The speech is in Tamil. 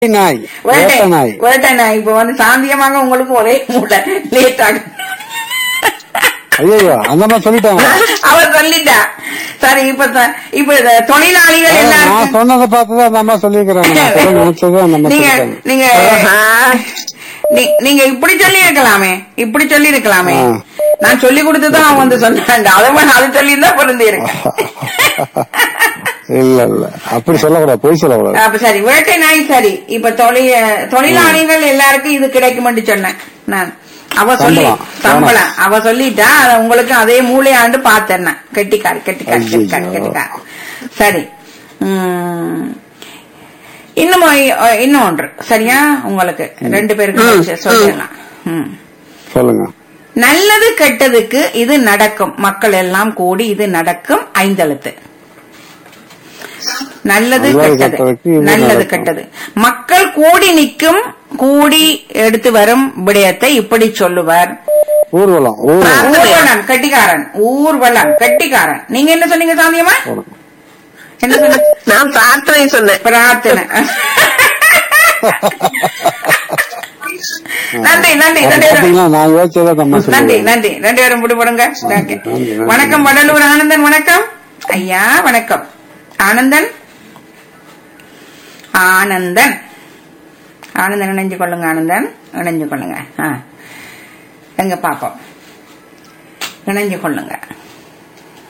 நாய் வேட்டை வேட்டை நாய் வேட்டை நாய் இப்ப வந்து சாந்தியமாக உங்களுக்கு ஒரே மூட லேட் ஆகும் ஐயோ அந்த மாதிரி சொல்லிட்டாங்க அவர் சொல்லிட்டா சரி இப்ப த- இப்ப இந்த தொழிலாளிகள் நான் எல்லாருக்கும் சொன்னதை பார்த்துதான் அந்த அம்மா சொல்லிக்கிறாங்க நான் சொல்ல நினைச்சது அந்த அம்மா நீங்க சொல்லிட்டாங்க நீங்க நீ- நீங்க இப்படி சொல்லி இருக்கலாமே இப்படி சொல்லி இருக்கலாமே ஆ. நான் சொல்லி கொடுத்துதான் அவன் வந்து சொன்னாங்க அதை வேணா அது சொல்லி தான் பொருந்தி இருக்கு இல்ல இல்ல அப்படி சொல்லக்கூடாது பொய் சொல்லக்கூடாது அப்ப சரி வேட்டை நாய் சரி இப்ப தொழில் தொழிலாளிகள் எல்லாருக்கும் இது கிடைக்கும்னு சொன்னேன் நான் அவ சொல்லி சம்பளம். சம்பளம் அவ சொல்லிட்டா அத உங்களுக்கு அதே மூளையாண்டு பார்த்தேன் நான். கெட்டிக்காரு கெட்டிக்காரு கெட்டிக்காரு ஐயையோ. கெட்டிக்காரு சரி உம், இன்னும் ஒ- இன்னும் ஒன்று சரியா உங்களுக்கு ரெண்டு பேருக்கு வச்சு சொல்லிடலாம் ம். சொல்லுங்க நல்லது கெட்டதுக்கு இது நடக்கும் மக்கள் எல்லாம் கூடி இது நடக்கும் ஐந்தெழுத்து நல்லது நல்லது கெட்டது கெட்டதுக்கு இது நல்லது நடக்கும். கெட்டது மக்கள் கூடி நிற்கும் கூடி எடுத்து வரும் விடயத்தை இப்படி சொல்லுவார் ஊர்வலம் ஊர்வலம் ஊர்வலம் கட்டிக்காரன் ஊர்வலம் கட்டிக்காரன் நீங்க என்ன சொன்னீங்க சாந்தியம்மா என்ன சொன்ன நான் பிரார்த்தனை சொன்னேன் பிரார்த்தனை நன்றி நன்றி நன்றி பாத்தீங்களா நான் யோசிச்சதை அந்த அம்மா நன்றி சொல்லுவாங்க நன்றி ரெண்டு பேரும் முடிபடுங்க ஓகே. நன்றி, நன்றி. வணக்கம் வடலூர் ஆனந்தன் வணக்கம் ஐயா வணக்கம் ஆனந்தன் ஆனந்தன் ஆனந்தன் இணைஞ்சு கொள்ளுங்க ஆனந்தன் இணைஞ்சு கொள்ளுங்க ஆ. எங்க பாப்போம் இணைஞ்சு கொள்ளுங்க